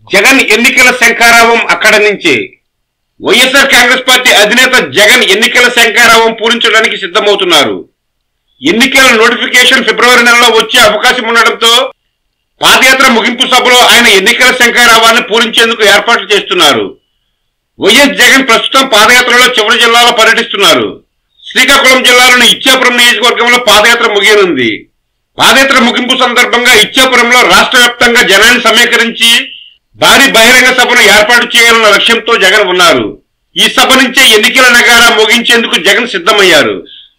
జగన్ ఎన్నికల శంఖారావం అక్కడి నుంచి వైఎస్ఆర్ కాంగ్రెస్ పార్టీ అధినేత జగన్ ఎన్నికల శంఖారావం పూరించడానికి సిద్ధమవుతున్నారు ఎన్నికల నోటిఫికేషన్ ఫిబ్రవరి నెలలో వచ్చే అవకాశం ఉండడంతో పాదయాత్ర ముగింపు సభలో ఆయన ఎన్నికల శంఖారావాన్ని పూరించేందుకు ఏర్పాట్లు చేస్తున్నారు వైఎస్ జగన్ ప్రస్తుతం పాదయాత్రలో చివరి జిల్లాలో పర్యటిస్తున్నారు శ్రీకాకుళం జిల్లాలోని ఇచ్చాపురం నియోజకవర్గంలో పాదయాత్ర ముగియనుంది పాదయాత్ర ముగింపు సందర్భంగా ఇచ్చాపురంలో రాష్ట్ర వ్యాప్తంగా జనాన్ని సమీకరించి భారీ బహిరంగ సభను ఏర్పాటు చేయాలన్న లక్ష్యంతో జగన్ ఉన్నారు ఈ సభ నుంచే ఎన్నికల నగారా ముగించేందుకు జగన్ సిద్ధమయ్యారు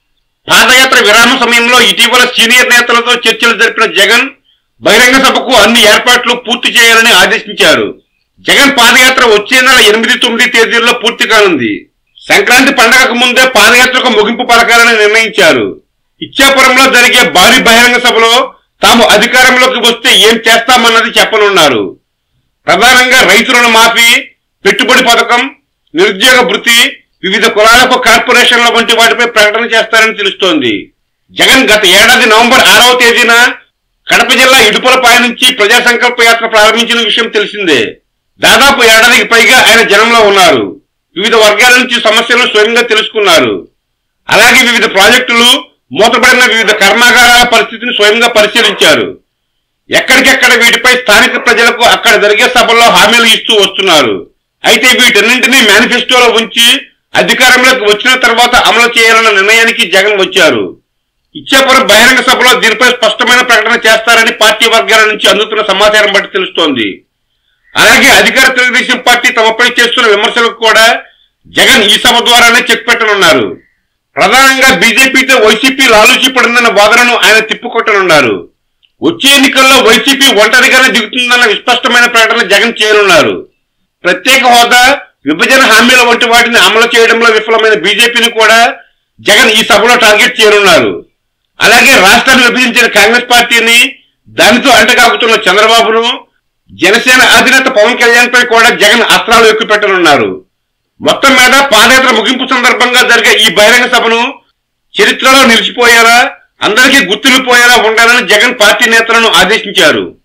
పాదయాత్ర విరామ సమయంలో ఇటీవల సీనియర్ నేతలతో చర్చలు జరిపిన జగన్ బహిరంగ సభకు అన్ని ఏర్పాట్లు పూర్తి చేయాలని ఆదేశించారు జగన్ పాదయాత్ర వచ్చే నెల ఎనిమిది తొమ్మిది తేదీల్లో పూర్తి కానుంది సంక్రాంతి పండగకు ముందే పాదయాత్రకు ముగింపు పలకాలని నిర్ణయించారు ఇచ్చాపురంలో జరిగే భారీ బహిరంగ సభలో తాము అధికారంలోకి వస్తే ఏం చేస్తామన్నది చెప్పనున్నారు ప్రధానంగా రైతు రుణ మాఫీ పెట్టుబడి పథకం నిరుద్యోగ భృతి వివిధ కులాలకు కార్పొరేషన్ల వంటి వాటిపై ప్రకటన చేస్తారని తెలుస్తోంది జగన్ గత ఏడాది నవంబర్ ఆరవ తేదీన కడప జిల్లా ఇడుపులపాయ నుంచి ప్రజా సంకల్ప యాత్ర ప్రారంభించిన విషయం తెలిసిందే దాదాపు ఏడాదికి పైగా ఆయన జనంలో ఉన్నారు వివిధ వర్గాల నుంచి సమస్యలను స్వయంగా తెలుసుకున్నారు అలాగే వివిధ ప్రాజెక్టులు మూతపడిన వివిధ కర్మాగారాల పరిస్థితిని స్వయంగా పరిశీలించారు ఎక్కడికెక్కడ వీటిపై స్థానిక ప్రజలకు అక్కడ జరిగే సభల్లో హామీలు ఇస్తూ వస్తున్నారు అయితే వీటన్నింటినీ మేనిఫెస్టోలో ఉంచి అధికారంలోకి వచ్చిన తర్వాత అమలు చేయాలన్న నిర్ణయానికి జగన్ వచ్చారు ఇచ్చాపురం బహిరంగ సభలో దీనిపై స్పష్టమైన ప్రకటన చేస్తారని పార్టీ వర్గాల నుంచి అందుతున్న సమాచారం బట్టి తెలుస్తోంది అలాగే అధికార తెలుగుదేశం పార్టీ తమపై చేస్తున్న విమర్శలకు కూడా జగన్ ఈ సభ ద్వారానే చెక్ పెట్టనున్నారు ప్రధానంగా బీజేపీతో వైసీపీ లాలూచి పడిందన్న వాదనను ఆయన తిప్పుకొట్టనున్నారు వచ్చే ఎన్నికల్లో వైసీపీ ఒంటరిగానే దిగుతుందన్న విస్పష్టమైన ప్రకటన జగన్ చేయనున్నారు ప్రత్యేక హోదా విభజన హామీల వంటి వాటిని అమలు చేయడంలో విఫలమైన బీజేపీని కూడా జగన్ ఈ సభలో టార్గెట్ చేయనున్నారు అలాగే రాష్ట్రాన్ని విభజించిన కాంగ్రెస్ పార్టీని దానితో అంటగాగుతున్న చంద్రబాబును జనసేన అధినేత పవన్ కళ్యాణ్ పై కూడా జగన్ అస్త్రాలు ఎక్కుపెట్టనున్నారు మొత్తం మీద పాదయాత్ర ముగింపు సందర్భంగా జరిగే ఈ బహిరంగ సభను చరిత్రలో నిలిచిపోయేలా అందరికీ గుర్తుండిపోయేలా ఉండాలని జగన్ పార్టీ నేతలను ఆదేశించారు